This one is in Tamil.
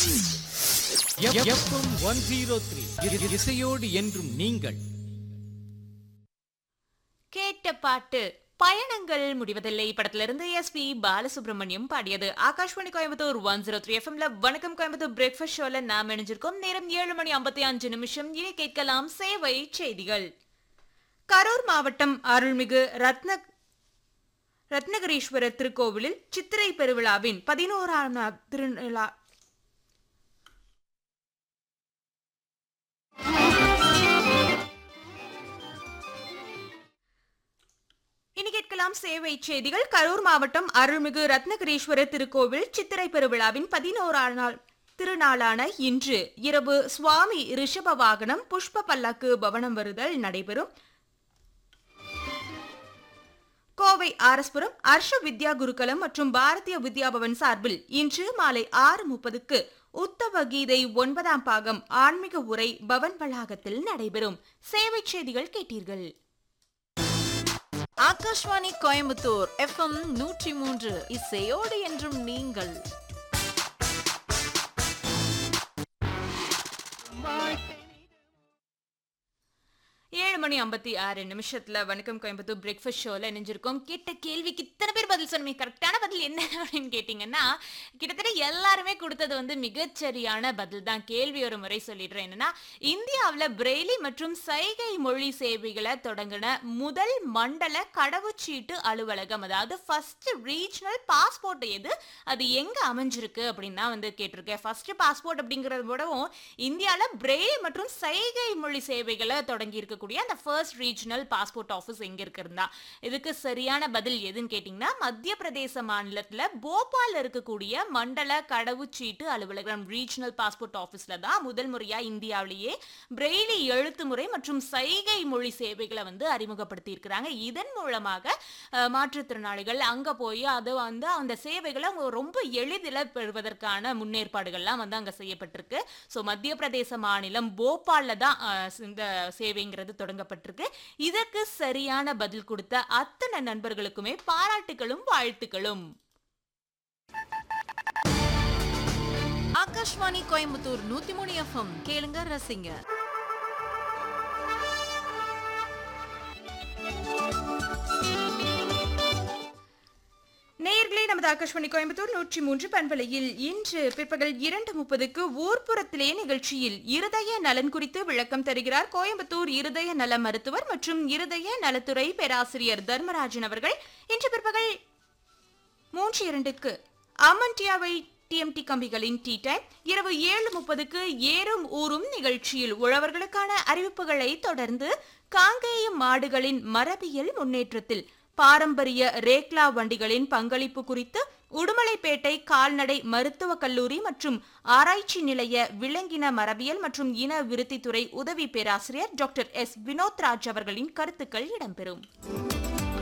எஃப்எம் ஒன் ஜீரோ த்ரீ இசையோடு என்றும் நீங்கள் கேட்ட பாட்டு பயணங்கள் முடிவதில்லை படத்திலிருந்து எஸ் பி பாலசுப்ரமணியம் பாடியது Akashvani Coimbatore one zero three எஃப்எம்ல வணக்கம் கோயம்புத்தூர் பிரேக்ஃபாஸ்ட் ஷோல நாம் இணைஞ்சிருக்கோம் நேரம் ஏழு மணி ஐம்பத்தி அஞ்சு நிமிஷம் இனி கேட்கலாம் சேவை செய்திகள் கரூர் மாவட்டம் அருள்மிகு ரத்ன ரத்னகிரீஸ்வரர் திருக்கோவிலில் சித்திரை பெருவிழாவின் பதினோராம் நாள் திருவிழா இனி கேட்கலாம் சேவை செய்திகள் கரூர் மாவட்டம் அருள்மிகு ரத்னகிரீஸ்வரர் திருக்கோவில் சித்திரை பெருவிழாவின் பதினோராம் நாள் திருநாளான இன்று இரவு சுவாமி ரிஷப வாகனம் புஷ்ப பல்லக்கு பவனம் வருதல் நடைபெறும் கோவை ஆரஸ்புரம் அர்ஷ வித்யா குருகுலம் மற்றும் பாரதிய வித்யா பவன் சார்பில் இன்று மாலை ஆறு முப்பதுக்கு உத்தவ கீதை ஒன்பதாம் பாகம் ஆன்மீக உரை பவன் வளாகத்தில் நடைபெறும் சேவை செய்திகள் கேட்டீர்கள் ஆகாஷ்வாணி கோயம்புத்தூர் எஃப்எம் நூற்றி மூன்று இசையோடு என்றும் நீங்கள் ஏழு மணி ஐம்பத்தி ஆறு நிமிஷத்துல வணக்கம் கோயம்புத்தூர் பிரேக்ஃபாஸ்ட் ஷோல இணைஞ்சிருக்கோம் கேட்ட கேள்விக்கு இத்தனை பேர் பதில் சொன்னீங்க கரெக்டான பதில் என்ன அப்படின்னு கேட்டீங்கன்னா கிட்டத்தட்ட எல்லாருமே கொடுத்தது வந்து மிகச்சரியான பதில் தான் கேள்வி ஒரு முறை சொல்லிடுறேன் என்னன்னா இந்தியாவுல பிரெய்லி மற்றும் சைகை மொழி சேவைகளை தொடங்கின முதல் மண்டல கடவுச்சீட்டு அலுவலகம் அதாவது ஃபர்ஸ்ட் ரீஜனல் பாஸ்போர்ட் எது அது எங்க அமைஞ்சிருக்கு அப்படின்னு தான் வந்து கேட்டிருக்கேன் ஃபர்ஸ்ட் பாஸ்போர்ட் அப்படிங்கறத விடவும் இந்தியால பிரெய்லி மற்றும் சைகை மொழி சேவைகளை தொடங்கி இருக்கக்கூடிய அந்த ஃபர்ஸ்ட் ரீஜனல் பாஸ்போர்ட் ஆஃபீஸ் எங்க இருக்குறதா இதுக்கு சரியான பதில் எதுன்னு கேட்டிங்கன்னா மத்திய பிரதேச மாநிலத்துல போபால்ல இருக்கக்கூடிய மண்டல கடவுச்சீட்டு அலுவலகம் ரீஜனல் பாஸ்போர்ட் ஆஃபீஸ்ல தான் முதல் முறையா இந்தியாவிலேயே பிரெய்லி எழுத்து முறை மற்றும் சைகை மொழி சேவைகளை வந்து அறிமுகப்படுத்தி இருக்கிறாங்க இதன் மூலமாக அஹ், மாற்றுத்திறனாளிகள் அங்க போய் அது வந்து அந்த சேவைகளை அவங்க ரொம்ப எளிதில் பெறுவதற்கான முன்னேற்பாடுகள்லாம் வந்து அங்க செய்யப்பட்டிருக்கு ஸோ மத்திய பிரதேச மாநிலம் போபால்ல தான் அஹ், இந்த சேவைங்கிறது தொடங்கப்பட்டிருக்கு இதற்கு சரியான பதில் கொடுத்த அத்தனை நண்பர்களுக்குமே பாராட்டுகளும் வாழ்த்துக்களும் ஆகாஷ்வாணி கோயம்புத்தூர் நூத்தி மூணு எஃப்எம் கேளுங்க ரசிங்க நேயர்களே நமது ஆகாஷ்வாணி கோயம்புத்தூர் நூற்றி மூன்று பண்பலையில் இன்று பிற்பகல் இரண்டு முப்பதுக்கு ஊர்ப்புறத்திலே நிகழ்ச்சியில் இருதய நலன் குறித்து விளக்கம் தருகிறார் கோயம்புத்தூர் இருதய நல மருத்துவர் மற்றும் இருதய நலத்துறை பேராசிரியர் தர்மராஜன் அவர்கள் இன்று பிற்பகல் மூன்று இரண்டுக்கு அமன்டியாவை டிஎம்டி கம்பிகளின் டீ டைம் இரவு ஏழு முப்பதுக்கு ஏறும் ஊரும் நிகழ்ச்சியில் உழவர்களுக்கான அறிவிப்புகளை தொடர்ந்து காங்கேயம் மாடுகளின் மரபியல் முன்னேற்றத்தில் பாரம்பரிய ரேக்லா வண்டிகளின் பங்களிப்பு குறித்து உடுமலைப்பேட்டை கால்நடை மருத்துவக் கல்லூரி மற்றும் ஆராய்ச்சி நிலைய விலங்கின மரபியல் மற்றும் இன விருத்தித்துறை உதவி பேராசிரியர் டாக்டர் எஸ் வினோத் ராஜ் அவர்களின் கருத்துக்கள் இடம்பெறும்